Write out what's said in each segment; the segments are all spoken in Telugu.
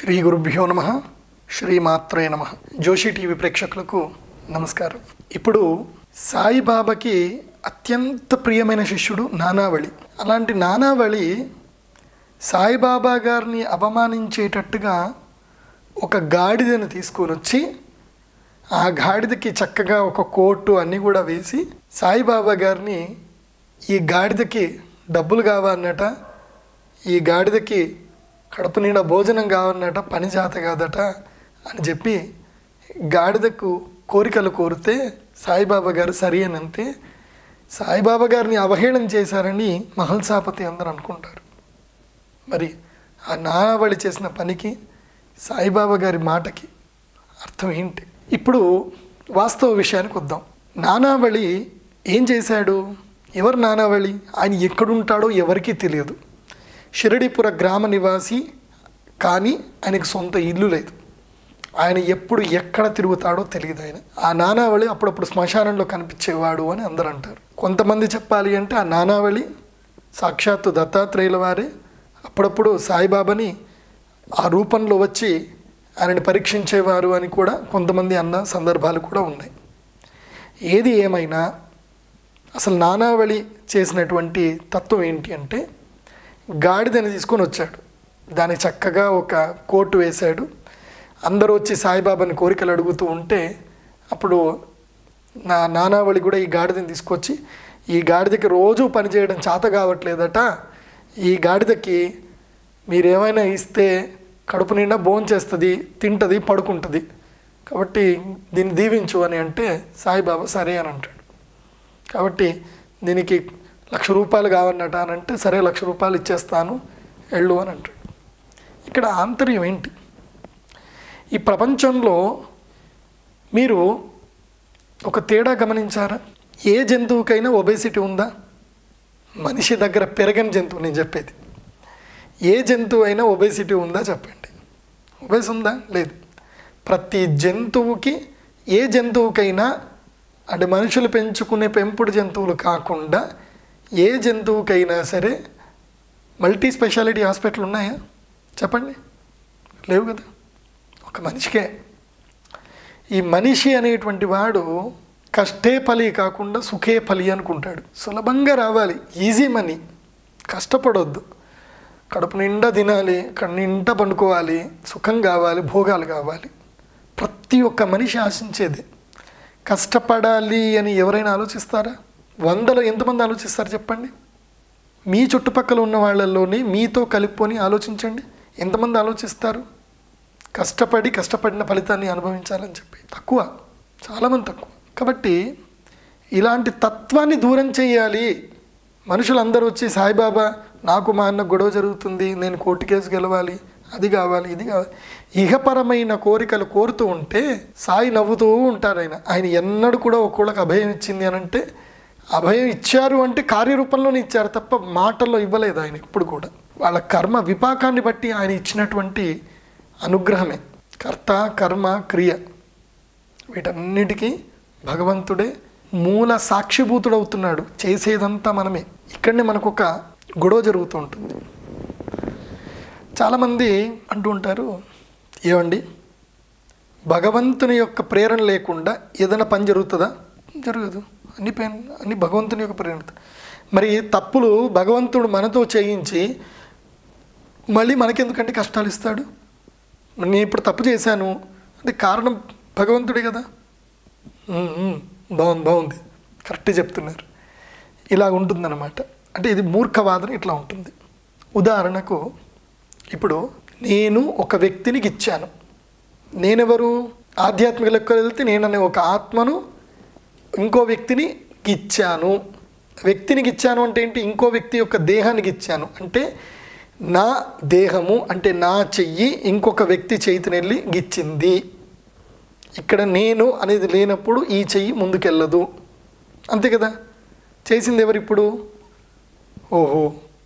శ్రీ గురుభ్యో నమ శ్రీమాత్రే నమ జోషి టీవీ ప్రేక్షకులకు నమస్కారం ఇప్పుడు సాయిబాబాకి అత్యంత ప్రియమైన శిష్యుడు నానావళి అలాంటి నానావళి సాయిబాబా గారిని అవమానించేటట్టుగా ఒక గాడిదను తీసుకొని వచ్చి ఆ గాడిదకి చక్కగా ఒక కోటు అన్నీ కూడా వేసి సాయిబాబా గారిని ఈ గాడిదకి డబ్బులు కావాలన్నట ఈ గాడిదకి కడుపు నిండా భోజనం కావాలన్నట పని చేత కాదట అని చెప్పి గాడిదకు కోరికలు కోరితే సాయిబాబా గారు సరి అని అంతే సాయిబాబా గారిని అవహేళన చేశారని మహల్సాపతి అందరూ అనుకుంటారు మరి ఆ నావళి చేసిన పనికి సాయిబాబా గారి మాటకి అర్థం ఏంటి ఇప్పుడు వాస్తవ విషయానికి వద్దాం నానావళి ఏం చేశాడు ఎవరు నానావళి ఆయన ఎక్కడుంటాడో ఎవరికీ తెలియదు షిరడిపుర గ్రామ నివాసి కానీ ఆయనకు సొంత ఇల్లు లేదు ఆయన ఎప్పుడు ఎక్కడ తిరుగుతాడో తెలియదు ఆయన ఆ నానావళి అప్పుడప్పుడు శ్మశానంలో కనిపించేవాడు అని అందరూ అంటారు కొంతమంది చెప్పాలి అంటే ఆ నానావళి సాక్షాత్తు దత్తాత్రేయుల వారే అప్పుడప్పుడు సాయిబాబాని ఆ రూపంలో వచ్చి ఆయనని పరీక్షించేవారు అని కూడా కొంతమంది అన్న సందర్భాలు కూడా ఉన్నాయి ఏది ఏమైనా అసలు నానావళి చేసినటువంటి తత్వం ఏంటి అంటే గాడిదని తీసుకొని వచ్చాడు దానికి చక్కగా ఒక కోటు వేశాడు అందరూ వచ్చి సాయిబాబాని కోరికలు అడుగుతూ ఉంటే అప్పుడు నా నానావళి కూడా ఈ గాడిదని తీసుకొచ్చి ఈ గాడిదకి రోజు పనిచేయడం చేత కావట్లేదట ఈ గాడిదకి మీరేమైనా ఇస్తే కడుపు నిండా భోంచేస్తుంది తింటుంది పడుకుంటుంది కాబట్టి దీన్ని దీవించు అని అంటే సాయిబాబా సరే అని అంటాడు కాబట్టి దీనికి లక్ష రూపాయలు కావన్నట అని అంటే సరే లక్ష రూపాయలు ఇచ్చేస్తాను వెళ్ళు అని అంటాడు ఇక్కడ ఆంతర్యం ఏంటి ఈ ప్రపంచంలో మీరు ఒక తేడా గమనించారా ఏ జంతువుకైనా ఒబేసిటీ ఉందా మనిషి దగ్గర పెరగని జంతువు నేను చెప్పేది ఏ జంతువు అయినా ఒబేసిటీ ఉందా చెప్పండి ఒబేస్ ఉందా లేదు ప్రతి జంతువుకి ఏ జంతువుకైనా అంటే మనుషులు పెంచుకునే పెంపుడు జంతువులు కాకుండా ఏ జంతువుకైనా సరే మల్టీ స్పెషాలిటీ హాస్పిటల్ ఉన్నాయా చెప్పండి లేవు కదా ఒక మనిషికే ఈ మనిషి అనేటువంటి వాడు కష్టే ఫలి కాకుండా సుఖే ఫలి అనుకుంటాడు సులభంగా రావాలి ఈజీ మనీ కష్టపడొద్దు కడుపు నిండా తినాలి కడు నిండా పండుకోవాలి సుఖం కావాలి భోగాలు కావాలి ప్రతి ఒక్క మనిషి ఆశించేది కష్టపడాలి అని ఎవరైనా ఆలోచిస్తారా వందలో ఎంతమంది ఆలోచిస్తారు చెప్పండి మీ చుట్టుపక్కల ఉన్న వాళ్ళల్లోనే మీతో కలుపుకొని ఆలోచించండి ఎంతమంది ఆలోచిస్తారు కష్టపడి కష్టపడిన ఫలితాన్ని అనుభవించాలని చెప్పి తక్కువ చాలామంది తక్కువ కాబట్టి ఇలాంటి తత్వాన్ని దూరం చేయాలి మనుషులందరూ వచ్చి సాయిబాబా నాకు మా అన్న గొడవ జరుగుతుంది నేను కోర్టు కేసు గెలవాలి అది కావాలి ఇది కావాలి ఇహపరమైన కోరికలు కోరుతూ ఉంటే సాయి నవ్వుతూ ఉంటారు ఆయన ఆయన ఎన్నడూ కూడా ఒక్కోళ్ళకి అభయం ఇచ్చింది అని అంటే అభయం ఇచ్చారు అంటే కార్యరూపంలోనే ఇచ్చారు తప్ప మాటల్లో ఇవ్వలేదు ఆయన ఇప్పుడు కూడా వాళ్ళ కర్మ విపాకాన్ని బట్టి ఆయన ఇచ్చినటువంటి అనుగ్రహమే కర్త కర్మ క్రియ వీటన్నిటికీ భగవంతుడే మూల సాక్షిభూతుడవుతున్నాడు చేసేదంతా మనమే ఇక్కడనే మనకు ఒక గొడవ జరుగుతూ ఉంటుంది చాలామంది అంటూ ఉంటారు ఏమండి భగవంతుని యొక్క ప్రేరణ లేకుండా ఏదైనా పని జరుగుతుందా జరగదు అన్ని పని అన్ని భగవంతుని యొక్క ప్రేరణ మరి తప్పులు భగవంతుడు మనతో చేయించి మళ్ళీ మనకెందుకంటే కష్టాలు ఇస్తాడు నేను ఇప్పుడు తప్పు చేశాను అంటే కారణం భగవంతుడే కదా ఉమ్, ఉమ్, బాగుంది బాగుంది కరెక్టే చెప్తున్నారు ఇలా ఉంటుందన్నమాట అంటే ఇది మూర్ఖవాదన ఇట్లా ఉంటుంది ఉదాహరణకు ఇప్పుడు నేను ఒక వ్యక్తిని ఇచ్చాను నేనెవరు ఆధ్యాత్మిక లెక్కలు వెళ్తే నేననే ఒక ఆత్మను ఇంకో వ్యక్తిని ఇచ్చాను వ్యక్తినికి ఇచ్చాను అంటే ఏంటి ఇంకో వ్యక్తి యొక్క దేహానికి ఇచ్చాను అంటే నా దేహము అంటే నా చెయ్యి ఇంకొక వ్యక్తి చేతిని వెళ్ళి గిచ్చింది ఇక్కడ నేను అనేది లేనప్పుడు ఈ చెయ్యి ముందుకెళ్ళదు అంతే కదా చేసింది ఎవరు ఇప్పుడు ఓహో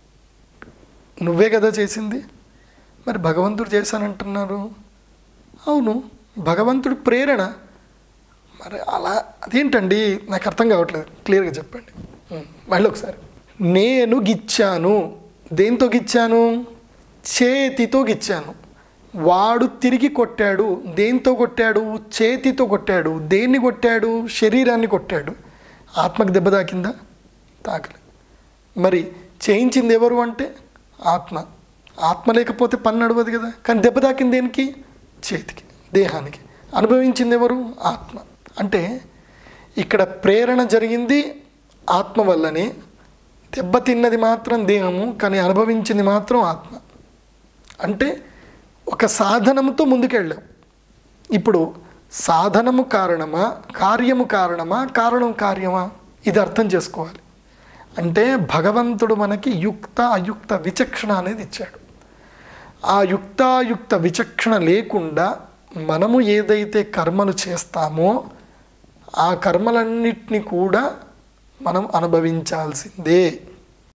నువ్వే కదా చేసింది మరి భగవంతుడు చేశానంటున్నారు అవును భగవంతుడి ప్రేరణ మరి అలా అదేంటండి నాకు అర్థం కావట్లేదు క్లియర్గా చెప్పండి ఉం, మళ్ళీ ఒకసారి నేను గిచ్చాను దేంతో గిచ్చాను చేతితో గిచ్చాను వాడు తిరిగి కొట్టాడు దేంతో కొట్టాడు చేతితో కొట్టాడు దేన్ని కొట్టాడు శరీరాన్ని కొట్టాడు ఆత్మకి దెబ్బ తాకిందా తాకలే మరి చేయించింది ఎవరు అంటే ఆత్మ ఆత్మ లేకపోతే పని నడవదు కదా కానీ దెబ్బ తాకింది దేనికి చేతికి దేహానికి అనుభవించింది ఎవరు ఆత్మ అంటే ఇక్కడ ప్రేరణ జరిగింది ఆత్మ వల్లనే దెబ్బతిన్నది మాత్రం దేహము కానీ అనుభవించింది మాత్రం ఆత్మ అంటే ఒక సాధనముతో ముందుకెళ్ళాం ఇప్పుడు సాధనము కారణమా కార్యము కారణమా కారణం కార్యమా ఇది అర్థం చేసుకోవాలి అంటే భగవంతుడు మనకి యుక్త అయుక్త విచక్షణ అనేది ఇచ్చాడు ఆ యుక్తాయుక్త విచక్షణ లేకుండా మనము ఏదైతే కర్మలు చేస్తామో ఆ కర్మలన్నిటినీ కూడా మనం అనుభవించాల్సిందే